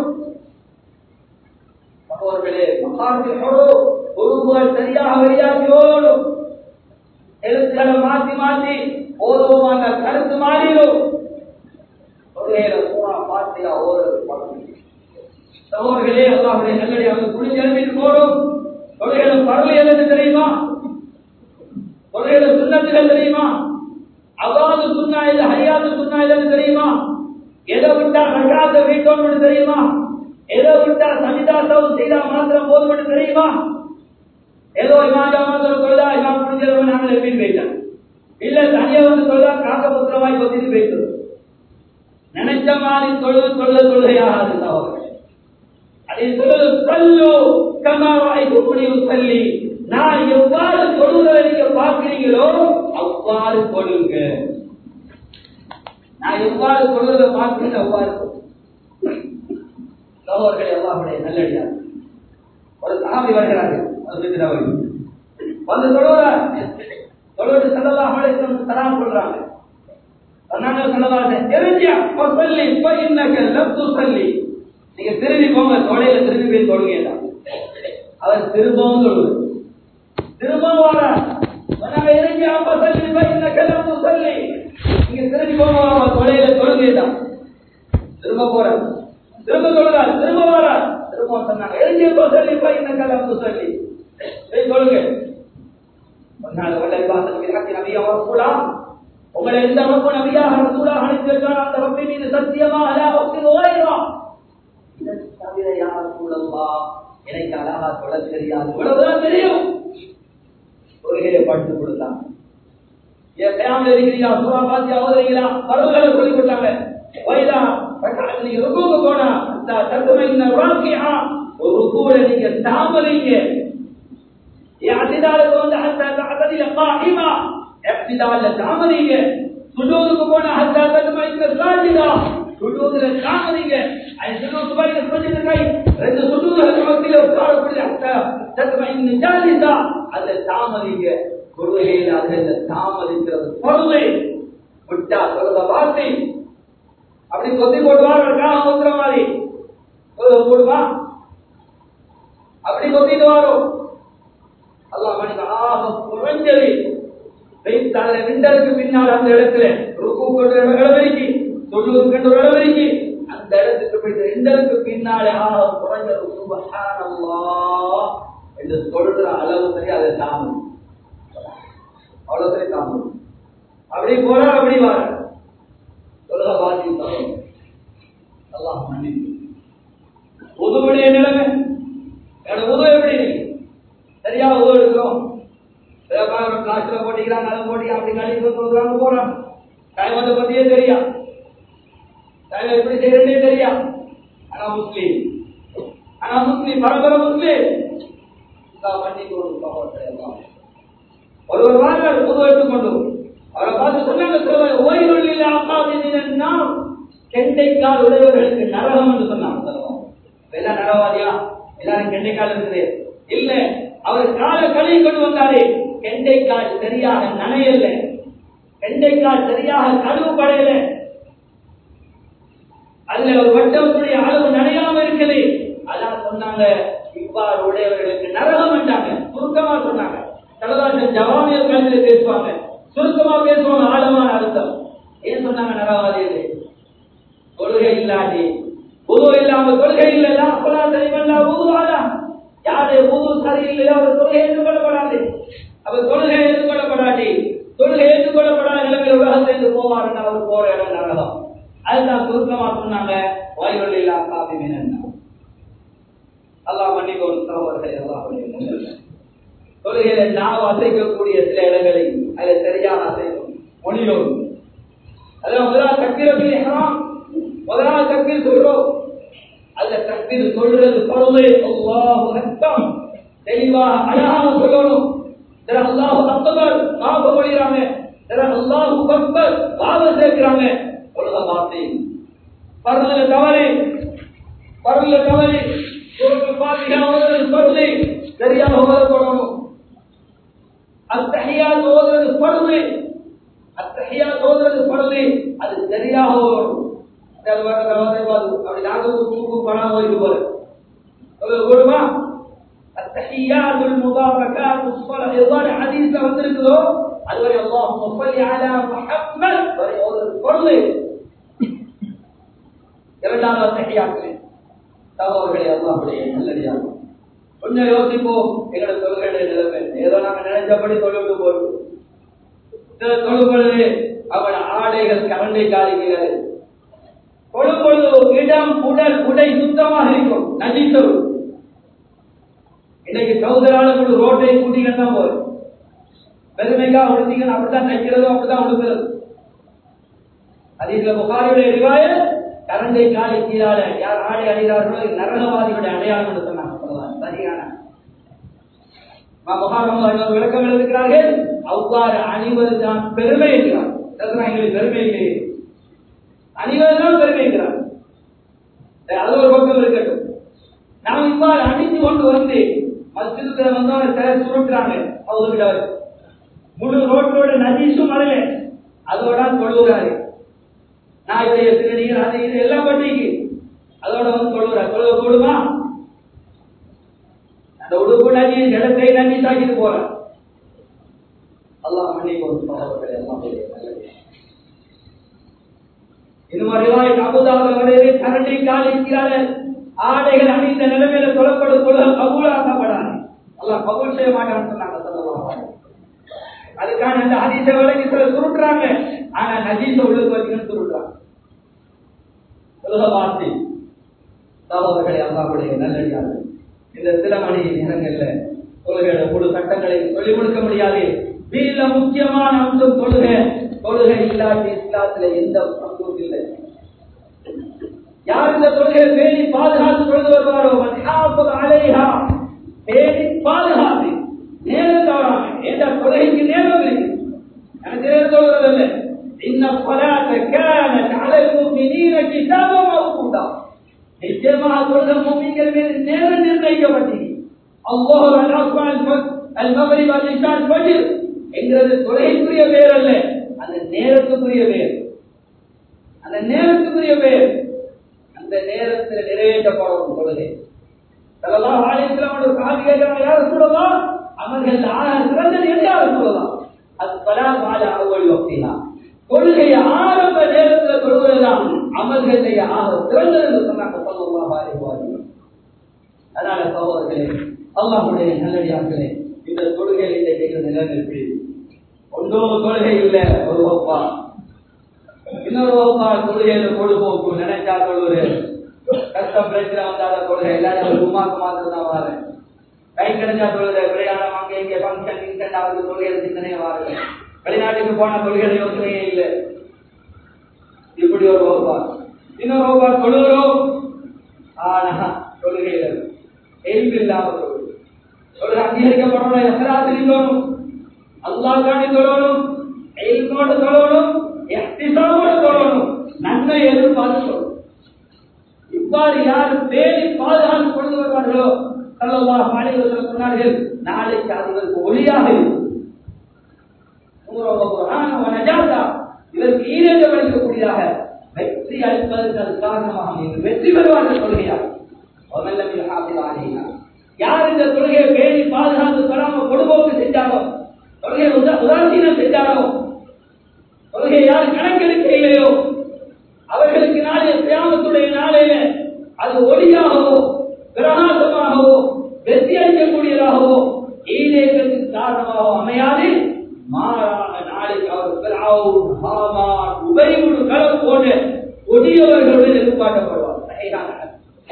சகோதரர்களே மகாத்தியோடு உருவுகள் சரியாக வெளியாகியோடும் எழுத்துக்களை மாற்றி மாற்றி ஓதுவோமாக கருத்து மாறிடும் தொழுகையில பூரா பாத்தியா ஓடுறது பழக்கம் சகோதரர்களே அல்லாஹுடைய நல்லடி அவங்க குளிச்சு எழுப்பிட்டு போடும் தொழுகையில பரவல் எதுன்னு தெரியுமா தொழுகையில சுண்ணத்துகள் தெரியுமா அவ்வாறு சுண்ணா இது ஹரியாது சுண்ணா இல்லைன்னு தெரியுமா எதை விட்டா ரகாத வீட்டோம்னு தெரியுமா எதை விட்டா சமிதாசவும் செய்தா மாத்திரம் போதும்னு தெரியுமா ஏதோ இமாம் ஜமாத்துல தொழுதா இமாம் புரிஞ்சவன் நாங்கள் எப்படி போயிட்டேன் இல்ல தனியா வந்து தொழுதா காக்க புத்திரமாய் கொத்திட்டு போயிட்டு நினைச்ச மாதிரி தொழுது தொழுத தொழுகையாகாது தவறு அதை சொல்லுது சொல்லு கமாவாய் குப்படியும் சொல்லி நான் எவ்வாறு தொழுகிறத நீங்க பார்க்கிறீங்களோ அவ்வாறு தொழுங்க நான் எவ்வாறு தொழுகிறத பார்க்கிறேன் அவ்வாறு சகோதரர்கள் எல்லாருடைய நல்லடியார் ஒரு சாமி வருகிறார்கள் வந்து தொழுகிறார் தொழுவது செல்லலாம் தரான் சொல்றாங்க சொன்னாங்க சொல்லலாம் தெரிஞ்சா சொல்லி இன்னக்க லப்து சொல்லி நீங்க திரும்பி போங்க தொடையில திரும்பி போய் தொழுங்க அவர் திரும்பவும் தொழுது திரும்பவும் வர சொன்னாங்க இறங்கி அப்பா சொல்லி இன்னக்க லப்து சொல்லி நீங்க திரும்பி போங்க தொடையில தொழுங்க திரும்ப போற திரும்ப சொல்றார் திரும்ப வரார் திரும்ப சொன்னாங்க எழுந்தியப்போ சொல்லிப்பா இன்னும் கலந்து சொல்லி சரி சொல்லுங்க ஒன்னால வல்ல விவாதத்துக்கு இறக்கி நபியா வரக்கூடாது உங்களை எந்த அமைப்பு நபியாக ரசூலாக அனுப்பியிருக்கான் அந்த ரப்பி மீது சத்தியமா அலா வக்தில் ஓய்வா இதற்கு தவிர யார் கூடவா எனக்கு அழகா சொல்ல தெரியாது இவ்வளவுதான் தெரியும் கொள்கையை படித்து கொடுத்தாங்க என் ஃபேமிலி இருக்கிறீங்களா சூறா பாத்தி அவதரிங்களா பருவங்களை சொல்லி கொடுத்தாங்க வயதா நீங்க ருக்குக்கு போனா அந்த தத்துவ இந்த ராக்கியா ஒரு ருக்குல நீங்க தாமதிங்க اعتدالك وانت حتى تعتدل قائمة اعتدال تعملية سجودك كون حتى تطمئن ساجدا سجود تعملية أي سجود بين سجدتين رد سجود الوقت وقال كل حتى تطمئن جالسا هذا تعملية கொள்கையில் அதில் தாமதிக்கிறது பொருளை விட்டா சொல்றத வார்த்தை அப்படி கொத்தி போட்டுவார் காம மாதிரி போடுவா அப்படி கொத்திட்டு வரும் அல்லாஹ் மனித ஆக குறைஞ்சது வைத்தால விண்டலுக்கு பின்னால் அந்த இடத்துல ருக்கு கொண்டு இடவெறிக்கு தொழுவது கண்டு இடவெறிக்கு அந்த இடத்துக்கு போயிட்டு ரெண்டலுக்கு பின்னாலே ஆக குறைஞ்சது சுபஹானல்லாஹ் என்று சொல்ற அளவு சரி அதை தாமதம் அவ்வளவு சரி தாமதம் அப்படி போறா அப்படி வர சொல்ல வாசி அல்லாஹ் மன்னிப்பு உதவுடைய நிலைமை என்னோட உதவு எப்படி சரியா உதவு எடுக்கிறோம் கிளாஸ்ல போட்டிக்கிறாங்க அதை போட்டி அப்படி கழிப்பு சொல்றாங்க போறான் டைம் அதை பத்தியே தெரியா டைம் எப்படி செய்யறதே தெரியா ஆனா முஸ்லீம் ஆனா முஸ்லீம் பரம்பரை முஸ்லீம் பண்ணி ஒருவர் வார்கள் உதவு எடுத்துக்கொண்டு அவரை பார்த்து சொன்னாங்க சொல்லுவாங்க ஓய்வுள்ள அப்பாவினா கெண்டைக்கால் உடையவர்களுக்கு நரகம் என்று சொன்னாங்க எல்லாம் நரவாதியா எல்லாரும் கெண்டைக்கால் இருக்குது இல்ல அவர் கால கழுவி கொண்டு வந்தாரே கெண்டைக்கால் சரியாக நனையல கெண்டைக்கால் சரியாக கழுவு படையல அதுல ஒரு வட்டத்துடைய அளவு நனையாம இருக்குது அதான் சொன்னாங்க இவ்வாறு உடையவர்களுக்கு நரகம் என்றாங்க சுருக்கமா சொன்னாங்க கடலாசன் ஜவாமியல் கல்வியில பேசுவாங்க சுருக்கமா பேசுவாங்க ஆழமான அர்த்தம் ஏன் சொன்னாங்க நரவாதியது கொள்கை இல்லாட்டி உது இல்லாம கொள்கை இல்லையா அப்பதான் தெரியுமல்ல உதுவாதா யாரு உது சரியில்லையோ அவர் கொள்கை ஏற்றுக்கொள்ளப்படாது அவர் கொள்கை ஏற்றுக்கொள்ளப்படாட்டி கொள்கை ஏற்றுக்கொள்ளப்படாத நிலைமையில் உலகத்திலிருந்து போவாருன்னு அவர் போற இடம் நரகம் அதுதான் சுருக்கமா சொன்னாங்க வாய்வல் இல்லா காப்பி மீன் அல்லாஹ் மன்னிக்கணும் சகோதரர்களை அல்லாஹ் தொழுகையில நாம் அசைக்கக்கூடிய சில இடங்களை அதில் சரியான அசைக்கும் மொழியோடு அதில் முதலாவது தக்கீரத்தில் ஹராம் முதலாவது தக்கீர் சொல்றோம் அதுல தக்கீர் சொல்றது பருவே அல்லாஹு அக்பர் தெளிவாக அழகாக சொல்லணும் சில அல்லாஹு அக்பர் காப மொழிகிறாங்க சில அல்லாஹு அக்பர் காப சேர்க்கிறாங்க சொல்ற வார்த்தை பருவல தவறு பருவல தவறு ஒரு பாத்தியா பருவை சரியாக ஓதப்படணும் அத்தகையால் ஓதுறது படுது அத்தகையால் ஓதுறது படுது அது சரியாக ஓடும் அப்படி நாங்கள் தூக்கு பணம் ஓய்வு போல ஓடுமா அத்தகையாதுல் முபாரகாத் உஸ்பல எவ்வாறு ஹதீஸ்ல வந்திருக்குதோ அதுவரை அல்லாஹ் முஃபல்லி அலா முஹம்மத் வரை ஓதுறது படுது இரண்டாவது அத்தகையாக்கள் தவறுகளை அல்லாஹ்வுடைய நல்லடியாகும் கொஞ்சம் யோசிப்போம் எங்களோட தொழுகையுடைய நிலைமை ஏதோ நாங்க நினைச்சபடி தொழுவிட்டு போயிடும் சில தொழும்பொழுது அவன் ஆடைகள் கரண்டை காலிக்கிறது தொழும்பொழுது இடம் உடல் உடை சுத்தமாக இருக்கும் நஜித்தொரு இன்னைக்கு சௌதராளர்கள் ரோட்டை கூட்டிக்கிட்டு தான் போதும் பெருமைக்காக உடுத்தீங்கன்னு அப்படித்தான் தைக்கிறதும் அப்படித்தான் உடுக்கிறது அதிக புகாரியுடைய ரிவாய கரண்டை காலை கீழால யார் ஆடை அடைகிறார்களோ நரகவாதியுடைய அடையாளம் என்று சொன்னாங்க சரியான விளக்கம் எழுதுகிறார்கள் அவ்வாறு அணிவது தான் பெருமை என்கிறார் எங்களுக்கு பெருமை இல்லை அணிவது தான் பெருமை என்கிறார் அது ஒரு பக்கம் இருக்கட்டும் நாம் இவ்வாறு அணிந்து கொண்டு வந்து மஸ்ஜிதுல வந்தவங்க சில சுருட்டுறாங்க அவங்க முழு ரோட்டோட நதீசும் வரல அதோட தொழுகிறாரு நான் இவருடைய சிறுநீர் அது இது எல்லாம் பண்ணிக்கு அதோட வந்து தொழுகிறார் தொழுக கூடுமா அந்த உடுப்பு நதி நிலத்தை நதி தாக்கிட்டு போற அல்லாஹ் மன்னிக்கும் சகோதரர்களே எல்லாம் இன்னும் ரிவாயத் அபுதாபுடைய கரண்டை காலிக்கிறார்கள் ஆடைகள் அணிந்த நிலைமையில சொல்லப்படும் தொழுகை கபூலாக்கப்படாது அல்லாஹ் கபூல் செய்ய மாட்டான்னு சொன்னாங்க ஸல்லல்லாஹு அலைஹி வஸல்லம். அதுக்கான அந்த ஹதீஸை விளக்கி சில சுருட்டுறாங்க ஆனா நஜீஸ உள்ளுக்கு வச்சுன்னு சுருட்டுறாங்க தொழுகை வார்த்தை சகோதரர்களை அல்லாவுடைய நல்லடியார்கள் இந்த சில மணி நேரங்கள்ல தொழுகையோட முழு சட்டங்களை சொல்லிக் கொடுக்க முடியாது வீல முக்கியமான அம்சம் தொழுகை தொழுகை இல்லாட்டி இஸ்லாத்துல எந்த அம்சமும் இல்லை யார் இந்த தொழுகையை பேணி பாதுகாத்து தொழுது வருவாரோ மதியாபது அலைஹா பேணி பாதுகாத்து நேரம் தவறாம ஏண்டா தொழுகைக்கு நேரம் இருக்கு எனக்கு நேரம் சொல்றதில்லை இன்ன பலாத்த கேன அலைவு மினீன கிதாபம் அவுக்குண்டா நிச்சயமாக தொழுகை மூமிங்கள் மீது நேரம் நிர்ணயிக்கப்பட்டது அல்லாஹ் அக்பர் அல் மகரிப் அல் இஷான் ஃபஜ்ர் என்கிறது தொழுகைக்குரிய பேர் அல்ல அந்த நேரத்துக்குரிய பேர் அந்த நேரத்துக்குரிய பேர் அந்த நேரத்தில் நிறைவேற்றப்படும் தொழுகை ஸல்லல்லாஹு அலைஹி வஸல்லம் ஒரு சாதி கேட்கிறாங்க யார் சொல்லலாம் அமல்கள் ஆக சிறந்தது என்று யார் சொல்லலாம் அது பலா பால அவ்வளவு வக்தினா கொள்கை ஆரம்ப நேரத்தில் தொழுவதுதான் அமல்களுடைய ஆக சிறந்தது என்று சொன்னாங்க ஸல்லல்லாஹு அலைஹி வஸல்லம் அதனால சகோதரர்களே அல்லாஹ்வுடைய நல்லடியார்களே இந்த தொழுகையில் இந்த கேட்கிற நிலைநிறுத்தி ஒன்றொரு தொழுகை இல்லை ஒரு வகுப்பா இன்னொரு வகுப்பா தொழுகையில பொழுதுபோக்கு நினைச்சா தொழுவது கஷ்டம் பிரச்சனை வந்தாத தொழுகை எல்லாரும் சும்மாக்கு மாத்திரம் தான் வாரு கை கிடைச்சா தொழுது பிரயாணம் அங்கே இங்கே ஃபங்க்ஷன் கிங்ஷன் அவருக்கு தொழுகையில சிந்தனையே வாருங்க வெளிநாட்டுக்கு போன தொழுகையில யோசனையே இல்லை இப்படி ஒரு வகுப்பா இன்னொரு வகுப்பா தொழுகிறோம் ஆனா தொழுகையில எல்பு இல்லாம தொழுது தொழுகை அங்கீகரிக்கப்படணும் எசராத்திரி தொழணும் அல்லாஹ் காண்டி தொழணும் எல்மோடு தொழணும் எத்திசாமோடு தொழணும் நன்மை எதிர்பார்த்து சொல்லணும் இவ்வாறு யார் பேணி பாதுகாத்து கொண்டு வருவார்களோ சல்லல்லாஹு அலைஹி வஸல்லம் சொன்னார்கள் நாளைக்கு அவர்களுக்கு ஒளியாக இருக்கும் இதற்கு ஈரேற்றம் அளிக்கக்கூடியதாக வெற்றி அளிப்பதற்கு அது காரணமாக அமையும். வெற்றி பெறுவார்கள் கொள்கையாக யார் இந்த தொழுகையை பேணி பாதுகாத்து தராம பொடுபோக்கு செஞ்சாரோ தொழுகையை உதா- உதாசீனம் செஞ்சாரோ தொழுகை யார் கணக்கெடுக்க இல்லையோ அவர்களுக்கு நாளைய கிராமத்துடைய நாளையில அது ஒளியாகவோ பிரகாசமாகவோ வெற்றி அளிக்கக்கூடியதாகவோ ஈடேற்றத்தின் காரணமாகவோ அமையாது மாறாக நாளைக்கு அவர் பிராவுன் ஹாமான் உபரிமுடு களம் போன்ற கொடியவர்களுடன் எதிர்பார்க்கப்படுவார் சஹீஹான ஹதீஸ்.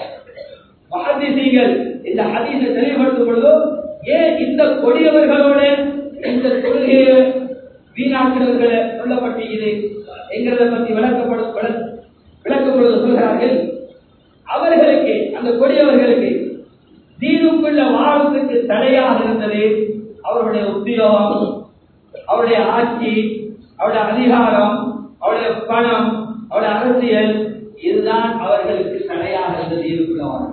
மஹதீசீங்கள் இந்த ஹதீஸை தெளிவுபடுத்தும் பொழுதோ ஏன் இந்த கொடியவர்களோட இந்த கொள்கையை வீணாக்கிறவர்களை சொல்லப்பட்டிருக்கிறது என்கிறத பற்றி விளக்கப்படும் விள- விளக்கப்படுவது சொல்கிறார்கள் அவர்களுக்கு அந்த கொடியவர்களுக்கு தீனுக்குள்ள வாழ்வுக்கு தடையாக இருந்தது அவருடைய உத்தியோகம் அவருடைய ஆட்சி அவருடைய அதிகாரம் அவருடைய பணம் அவருடைய அரசியல் இதுதான் அவர்களுக்கு தடையாக இருந்தது தீனுக்குள்ள வாழ்வு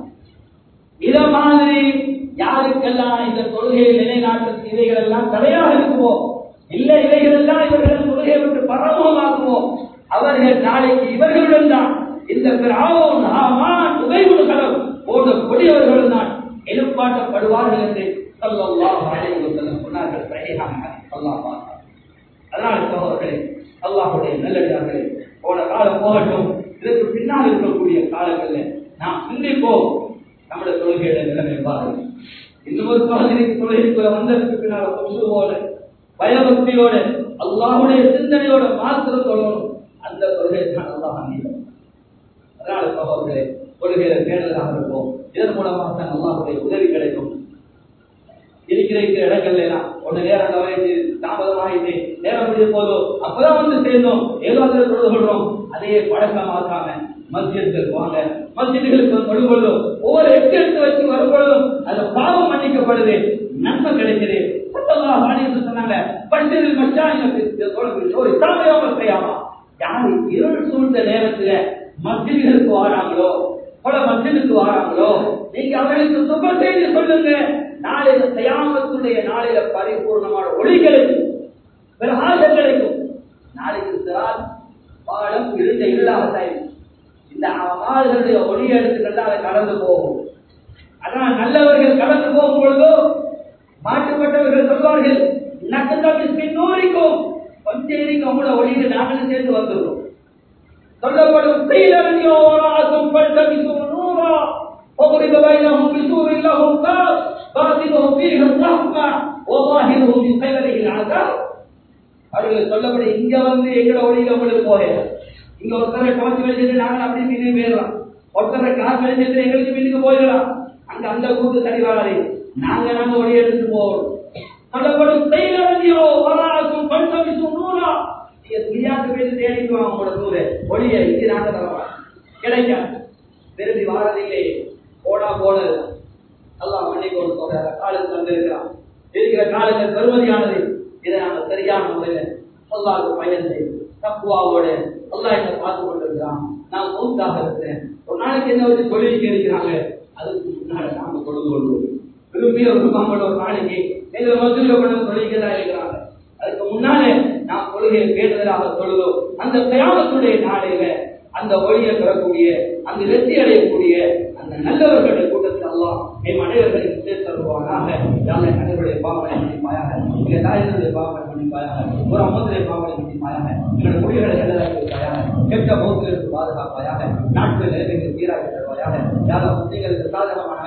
இத மாதிரி யாருக்கெல்லாம் இந்த தொழுகையை நிலைநாட்டுக்கு இவைகள் எல்லாம் தடையாக இருக்குமோ இல்ல இவைகள் எல்லாம் இவர்கள் தொழுகையை விட்டு பரமமாக்குமோ அவர்கள் நாளைக்கு இவர்களுடன் தான் இந்த பிராவோன் ஹாமான் உபயோக கலம் போன்ற கொடியவர்களும் தான் எழுப்பாட்டப்படுவார்கள் என்று ஸல்லல்லாஹு அலைஹி வஸல்லம் சொன்னார்கள் சஹீஹான ஹதீஸ் அல்லாஹ் பார்த்தா அதனால சகோதரர்களே அல்லாஹுடைய நல்லடியார்களே போன காலம் போகட்டும் இதற்கு பின்னால் இருக்கக்கூடிய காலங்களில் நாம் சிந்திப்போம் நம்முடைய தொழுகையோட நிலைமை பாருங்கள் இன்னும் ஒரு பகுதிக்கு தொழுகைக்குள்ள வந்ததுக்கு பின்னால் கொசுவோட பயபக்தியோட அல்லாஹுடைய சிந்தனையோட மாத்திரம் தொழணும் அந்த தொழுகை தான் அல்லாஹ் அங்கீகம் அதனால சகோதரர்களே கொள்கையில தேடலாக இருக்கும் இதன் மூலமாக தான் அல்லாஹுடைய உதவி கிடைக்கும் இருக்கிற இருக்கிற இடங்கள்ல எல்லாம் ஒண்ணு நேரம் தவறிட்டு தாமதமாயிட்டு நேரம் முடிய போதோ அப்பதான் வந்து சேர்ந்தோம் ஏதோ அதில் தொழுது கொள்றோம் அதையே பழக்கமாக்காம மஸ்ஜிதுக்கு வாங்க மஸ்ஜிதுகளுக்கு தொழுகொள்ளும் ஒவ்வொரு எட்டு எடுத்து வச்சு வரும்பொழுதும் அது பாவம் மன்னிக்கப்படுது நன்மை கிடைக்குது சத்தமாக வாணியத்து சொன்னாங்க பண்டிதில் மச்சான் ஒரு தலைமையாக செய்யாமா யாரு இருள் சூழ்ந்த நேரத்துல மஸ்ஜிதுகளுக்கு வாராங்களோ பல மஸ்ஜிதுக்கு வாராங்களோ நீங்க அவர்களுக்கு சுப செய்தி சொல்லுங்க நாளைய தயாமத்துடைய நாளையில பரிபூர்ணமான ஒளி கிடைக்கும் பிரகாசம் கிடைக்கும் நாளைக்கு சிறார் பாடம் இருந்த இருளாக இந்த ஆளுகளுடைய ஒளியை எடுத்துக்கிட்டு அதை கடந்து போகும் அதான் நல்லவர்கள் கடந்து போகும் பொழுதோ மாட்டுப்பட்டவர்கள் சொல்வார்கள் நக்கத்தமிழ் நூறிக்கும் கொஞ்சம் இருக்க உங்களோட ஒளியில் நாங்களும் சேர்ந்து வந்துடுறோம் சொல்லப்படும் செய்தறியோராகும் பல்தமிசு நூறா وضرب بينهم بسور له باب باطنه فيه الرحمة وظاهره من قبله العذاب அவர்கள் சொல்லப்படி இங்க வந்து எங்கட ஒளியில உங்களுக்கு போக இங்க ஒருத்தரை குறைச்சு வச்சுட்டு நாங்கள் அப்படி மீது போயிடலாம் ஒருத்தரை காசு வச்சுட்டு எங்களுக்கு வீட்டுக்கு போயிடலாம் அங்க அந்த கூட்டு சரி வராது நாங்க நாங்க ஒளி எடுத்து போவோம் சொல்லப்படும் செயலறியோ வராதும் பண்டம் நூலா நீங்க துணியாக்கு போயிட்டு தேடிட்டு வாங்க உங்களோட நூறு ஒளியை இது நாங்க தரலாம் கிடைக்காது விரும்பி வாரதில்லை போனா போனது அல்லாஹ் மன்னிக்கோடு சொல்ற காலத்தில் வந்திருக்கிறான் இருக்கிற காலங்கள் பெருமதியானது இதை நாம சரியான முறையில அல்லாஹ்க்கு பயந்து தப்புவாவோட அல்லாஹ் என்ன பார்த்து கொண்டிருக்கிறான் நான் மூத்தாக இருக்கிறேன் ஒரு நாளைக்கு என்ன வச்சு தொழிலுக்கு இருக்கிறாங்க அதுக்கு முன்னாடி நாம கொடுத்து கொள்வோம் விரும்பிய ஒரு குடும்பங்களோட ஒரு நாளைக்கு எங்களை மதுரை கொண்டு தொழிலுக்கு தான் இருக்கிறாங்க அதுக்கு முன்னாலே நாம் கொள்கையை கேட்டதாக சொல்லுவோம் அந்த பிரயாணத்துடைய நாளையில அந்த ஒளியை பெறக்கூடிய அந்த வெற்றி அடையக்கூடிய அந்த நல்லவர்களுடைய கூட்டத்தில் அல்லாஹ் என் அனைவர்களையும் சேர்த்து தருவானாக யானை அனைவருடைய பாவனை மன்னிப்பாயாக எங்கள் தாயினுடைய பாவனை மன்னிப்பாயாக ஒரு அம்மத்துடைய பாவனை மன்னிப்பாயாக எங்களுடைய மொழிகளை நல்லதாக்கியிருப்பாயாக கெட்ட போக்கிலிருந்து பாதுகாப்பாயாக நாட்கள் நிலைமைகள் சீராக தருவாயாக யாரும் முஸ்லீம்களுக்கு சாதகமான